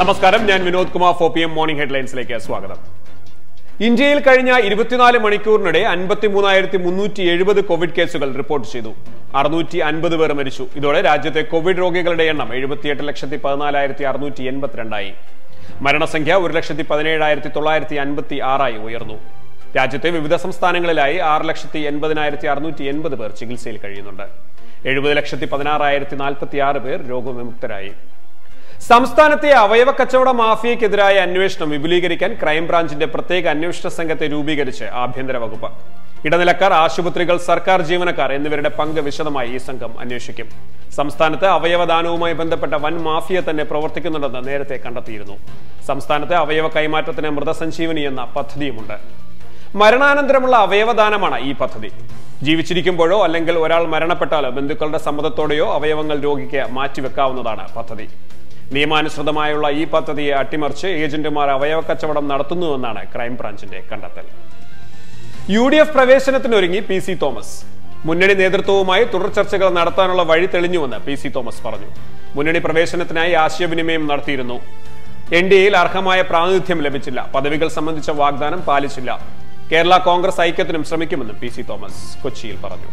നമസ്കാരം ഞാൻ Vinod Kumar four P M morning ഹെഡ്ലൈൻസിലേക്ക് സ്വാഗതം ഇന്ത്യയിൽ കഴിഞ്ഞ ഇരുപത്തിനാല് മണിക്കൂറിനിടെ അൻപത്തി മൂന്നായിരത്തി മുന്നൂറ്റി എഴുപത് കോവിഡ് കേസുകൾ റിപ്പോർട്ട് ചെയ്തു അറുന്നൂറ്റി അൻപത് പേർ മരിച്ചു ഇതോടെ രാജ്യത്തെ കോവിഡ് രോഗികളുടെ എണ്ണം എഴുപത്തിയെട്ട് ലക്ഷത്തി പതിനാലായിരത്തി അറുന്നൂറ്റി എൺപത്തിരണ്ടായി മരണസംഖ്യ ഒരു ലക്ഷത്തി പതിനേഴായിരത്തി തൊള്ളായിരത്തി അൻപത്തി ആറായി ഉയർന്നു രാജ്യത്തെ വിവിധ സംസ്ഥാനങ്ങളിലായി ആറ് ലക്ഷത്തി എൺപതിനായിരത്തി അറുന്നൂറ്റി എൺപത് പേർ ചികിത്സയിൽ കഴിയുന്നുണ്ട് എഴുപത് ലക്ഷത്തി പതിനാറായിരത്തി നാൽപ്പത്തി ആറ് പേർ രോഗവിമുക്തരായി സംസ്ഥാനത്തെ അവയവ കച്ചവട മാഫിയക്കെതിരായ അന്വേഷണം വിപുലീകരിക്കാൻ ക്രൈംബ്രാഞ്ചിന്റെ പ്രത്യേക അന്വേഷണ സംഘത്തെ രൂപീകരിച്ച് ആഭ്യന്തര വകുപ്പ് ഇടനിലക്കാർ ആശുപത്രികൾ സർക്കാർ ജീവനക്കാർ എന്നിവരുടെ പങ്ക് വിശദമായി ഈ സംഘം അന്വേഷിക്കും സംസ്ഥാനത്ത് അവയവദാനവുമായി ബന്ധപ്പെട്ട വൻ മാഫിയ തന്നെ പ്രവർത്തിക്കുന്നുണ്ടെന്ന് നേരത്തെ കണ്ടെത്തിയിരുന്നു സംസ്ഥാനത്ത് അവയവ കൈമാറ്റത്തിന് മൃതസഞ്ജീവനി എന്ന പദ്ധതിയുമുണ്ട് മരണാനന്തരമുള്ള അവയവദാനമാണ് ഈ പദ്ധതി ജീവിച്ചിരിക്കുമ്പോഴോ അല്ലെങ്കിൽ ഒരാൾ മരണപ്പെട്ടാലോ ബന്ധുക്കളുടെ സമ്മതത്തോടെയോ അവയവങ്ങൾ രോഗിക്ക് മാറ്റിവെക്കാവുന്നതാണ് പദ്ധതി നിയമാനുസൃതമായുള്ള ഈ പദ്ധതിയെ അട്ടിമറിച്ച് ഏജന്റുമാർ അവയവ കച്ചവടം നടത്തുന്നുവെന്നാണ് ക്രൈംബ്രാഞ്ചിന്റെ കണ്ടെത്തൽ യു ഡി എഫ് പ്രവേശനത്തിനൊരുങ്ങി പി സി തോമസ് മുന്നണി നേതൃത്വവുമായി തുടർ ചർച്ചകൾ നടത്താനുള്ള വഴി തെളിഞ്ഞുവെന്ന് പി സി തോമസ് പറഞ്ഞു മുന്നണി പ്രവേശനത്തിനായി ആശയവിനിമയം നടത്തിയിരുന്നു എൻ ഡി എയിൽ അർഹമായ പ്രാതിനിധ്യം ലഭിച്ചില്ല പദവികൾ സംബന്ധിച്ച വാഗ്ദാനം പാലിച്ചില്ല കേരള കോൺഗ്രസ് ഐക്യത്തിനും ശ്രമിക്കുമെന്നും പി സി തോമസ് കൊച്ചിയിൽ പറഞ്ഞു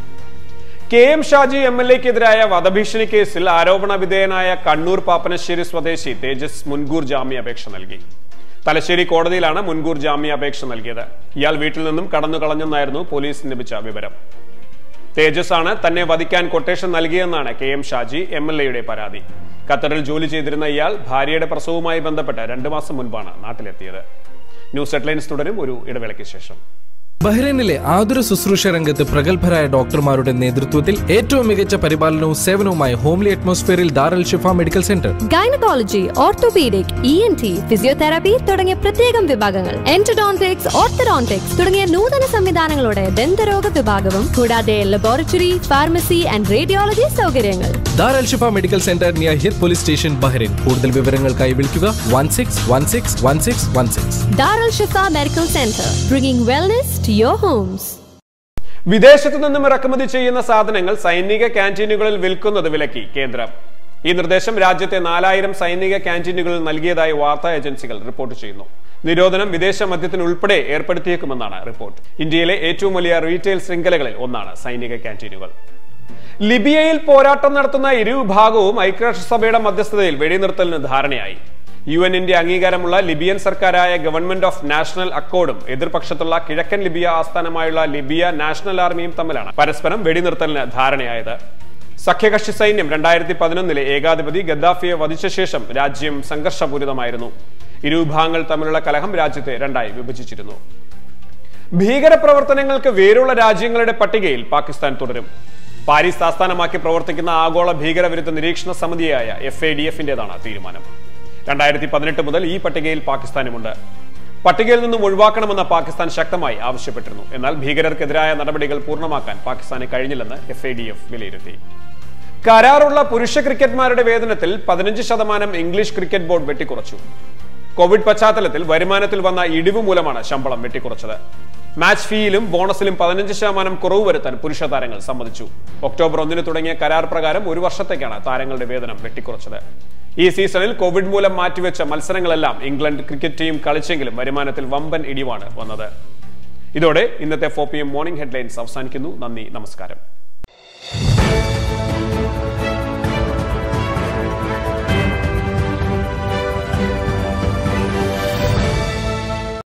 K M Shaji M L എക്കെതിരായ വധഭീഷണി കേസിൽ ആരോപണ വിധേയനായ കണ്ണൂർ പാപ്പനശ്ശേരി സ്വദേശി തേജസ് മുൻകൂർ ജാമ്യാപേക്ഷ നൽകി തലശ്ശേരി കോടതിയിലാണ് മുൻകൂർ ജാമ്യാപേക്ഷ നൽകിയത് ഇയാൾ വീട്ടിൽ നിന്നും കടന്നു കളഞ്ഞെന്നായിരുന്നു പോലീസിന് ലഭിച്ച വിവരം തേജസ് ആണ് തന്നെ വധിക്കാൻ കൊട്ടേഷൻ നൽകിയെന്നാണ് K M Shaji M L എയുടെ പരാതി ഖത്തറിൽ ജോലി ചെയ്തിരുന്ന ഇയാൾ ഭാര്യയുടെ പ്രസവവുമായി ബന്ധപ്പെട്ട് രണ്ടു മാസം മുൻപാണ് നാട്ടിലെത്തിയത് ന്യൂസ് ഹെഡ്ലൈൻസ് തുടരും ഒരു ഇടവേളയ്ക്ക് ശേഷം ബഹ്റൈനിലെ ആതുര ശുശ്രൂഷ രംഗത്ത് പ്രഗത്ഭരായ ഡോക്ടർമാരുടെ നേതൃത്വത്തിൽ ഏറ്റവും മികച്ച പരിപാലനവും സേവനവുമായി ഹോംലി അറ്റ്മോസ്ഫിയറിൽ Dar Al Shifa medical centre gynaecology orthopaedic E N T physiotherapy തുടങ്ങിയ പ്രത്യേകം വിഭാഗങ്ങൾ എൻറ്റഡോൺടിക്സ് ഓർത്തഡോൺടിക്സ് തുടങ്ങിയ നൂതന സംവിധാനങ്ങളോടെ ദന്തരോഗ വിഭാഗവും കൂടാതെ ലബോറട്ടറി ഫാർമസി ആൻഡ് റേഡിയോളജി സൗകര്യങ്ങൾ Dar Al Shifa medical centre near Hoora police station Bahrain കൂടുതൽ വിവരങ്ങൾക്കായി വിളിക്കുക one six one six one six one six Dar Al Shifa medical centre bringing wellness to your homes വിദേശത്തു നിന്നും ഇറക്കുമതി ചെയ്യുന്ന സാധനങ്ങൾ സൈനിക ക്യാൻറ്റീനുകളിൽ വിൽക്കുന്നത് വിലക്കി കേന്ദ്രം ഈ നിർദ്ദേശം രാജ്യത്തെ നാലായിരം സൈനിക ക്യാൻറ്റീനുകളിൽ നൽകിയതായി വാർത്താ ഏജൻസികൾ റിപ്പോർട്ട് ചെയ്യുന്നു നിരോധനം വിദേശ മദ്യത്തിന് ഉൾപ്പെടെ ഏർപ്പെടുത്തിയേക്കുമെന്നാണ് റിപ്പോർട്ട് ഇന്ത്യയിലെ ഏറ്റവും വലിയ റീറ്റെയിൽ ശൃംഖലകളിൽ ഒന്നാണ് സൈനിക ക്യാൻറ്റീനുകൾ ലിബിയയിൽ പോരാട്ടം നടത്തുന്ന ഇരുവിഭാഗവും ഐക്യരാഷ്ട്രസഭയുടെ മധ്യസ്ഥതയിൽ വെടിനിർത്തലിന് ധാരണയായി യു എന്നിന്റെ അംഗീകാരമുള്ള ലിബിയൻ സർക്കാരായ ഗവൺമെന്റ് ഓഫ് നാഷണൽ അക്കോർഡും എതിർപക്ഷത്തുള്ള കിഴക്കൻ ലിബിയ ആസ്ഥാനമായുള്ള ലിബിയ നാഷണൽ ആർമിയും തമ്മിലാണ് പരസ്പരം വെടിനിർത്തലിന് ധാരണയായത് സഖ്യകക്ഷി സൈന്യം രണ്ടായിരത്തി പതിനൊന്നിലെ ഏകാധിപതി ഗദ്ദാഫിയെ വധിച്ച ശേഷം രാജ്യം സംഘർഷപൂരിതമായിരുന്നു ഇരുവിഭാഗങ്ങൾ തമ്മിലുള്ള കലഹം രാജ്യത്തെ രണ്ടായി വിഭജിച്ചിരുന്നു ഭീകരപ്രവർത്തനങ്ങൾക്ക് വേരുള്ള രാജ്യങ്ങളുടെ പട്ടികയിൽ പാകിസ്ഥാൻ തുടരും പാരീസ് ആസ്ഥാനമാക്കി പ്രവർത്തിക്കുന്ന ആഗോള ഭീകരവിരുദ്ധ നിരീക്ഷണ സമിതിയായ എഫ് എ ഡി എഫിന്റേതാണ് തീരുമാനം രണ്ടായിരത്തി പതിനെട്ട് മുതൽ ഈ പട്ടികയിൽ പാകിസ്ഥാനുമുണ്ട് പട്ടികയിൽ നിന്നും ഒഴിവാക്കണമെന്ന് പാകിസ്ഥാൻ ശക്തമായി ആവശ്യപ്പെട്ടിരുന്നു എന്നാൽ ഭീകരർക്കെതിരായ നടപടികൾ പൂർണ്ണമാക്കാൻ പാകിസ്ഥാന് കഴിഞ്ഞില്ലെന്ന് എഫ് എ ഡി എഫ് വിലയിരുത്തി കരാറുള്ള പുരുഷ ക്രിക്കറ്റ്മാരുടെ വേതനത്തിൽ പതിനഞ്ച് ശതമാനം ഇംഗ്ലീഷ് ക്രിക്കറ്റ് ബോർഡ് വെട്ടിക്കുറച്ചു കോവിഡ് പശ്ചാത്തലത്തിൽ വരുമാനത്തിൽ വന്ന ഇടിവ് മൂലമാണ് ശമ്പളം വെട്ടിക്കുറച്ചത് മാച്ച് ഫീയിലും ബോണസിലും പതിനഞ്ച് ശതമാനം കുറവ് വരുത്താൻ പുരുഷ താരങ്ങൾ സമ്മതിച്ചു ഒക്ടോബർ ഒന്നിന് തുടങ്ങിയ കരാർ പ്രകാരം ഒരു വർഷത്തേക്കാണ് താരങ്ങളുടെ വേതനം വെട്ടിക്കുറച്ചത് ഈ സീസണിൽ കോവിഡ് മൂലം മാറ്റിവെച്ച മത്സരങ്ങളെല്ലാം ഇംഗ്ലണ്ട് ക്രിക്കറ്റ് ടീം കളിച്ചെങ്കിലും വരുമാനത്തിൽ വമ്പൻ ഇടിവാണ് വന്നത് ഇതോടെ ഇന്നത്തെ four P M morning headlines അവസാനിക്കുന്നു നന്ദി നമസ്കാരം